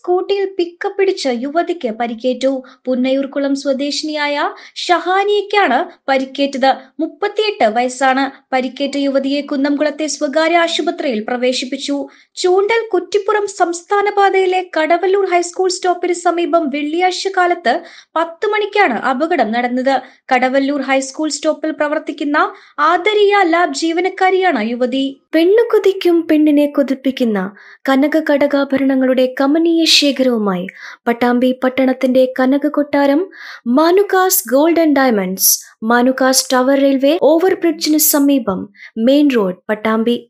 സ്കൂട്ടിയിൽ pickup പിടിച്ച് യുവതിക്ക് പരിക്കേറ്റു പുന്നയൂർക്കുളം സ്വദേശിനിയായ ഷഹാനിയയ്ക്കാണ് പരിക്കേറ്റത് മുപ്പത്തിയെട്ട് വയസ്സാണ് പരിക്കേറ്റ യുവതിയെ കുന്നംകുളത്തെ സ്വകാര്യ ആശുപത്രിയിൽ പ്രവേശിപ്പിച്ചു ചൂണ്ടൽ കുറ്റിപ്പുറം സംസ്ഥാന പാതയിലെ കടവല്ലൂർ ഹൈസ്കൂൾ സ്റ്റോപ്പിന് സമീപം വെള്ളിയാഴ്ച കാലത്ത് പത്ത് മണിക്കാണ് അപകടം നടന്നത് കടവല്ലൂർ ഹൈസ്കൂൾ സ്റ്റോപ്പിൽ പ്രവർത്തിക്കുന്ന ആദരിയ ലാബ് ജീവനക്കാരിയാണ് യുവതി പെണ്ണു കൊതിക്കും പെണ്ണിനെ കൊതിപ്പിക്കുന്ന കനക കടകാഭരണങ്ങളുടെ കമനീയ ശേഖരവുമായി പട്ടാമ്പി പട്ടണത്തിന്റെ കനക കൊട്ടാരം Manukas gold and diamonds Manukas tower railway ഓവർബ്രിഡ്ജിന് സമീപം മെയിൻ റോഡ് പട്ടാമ്പി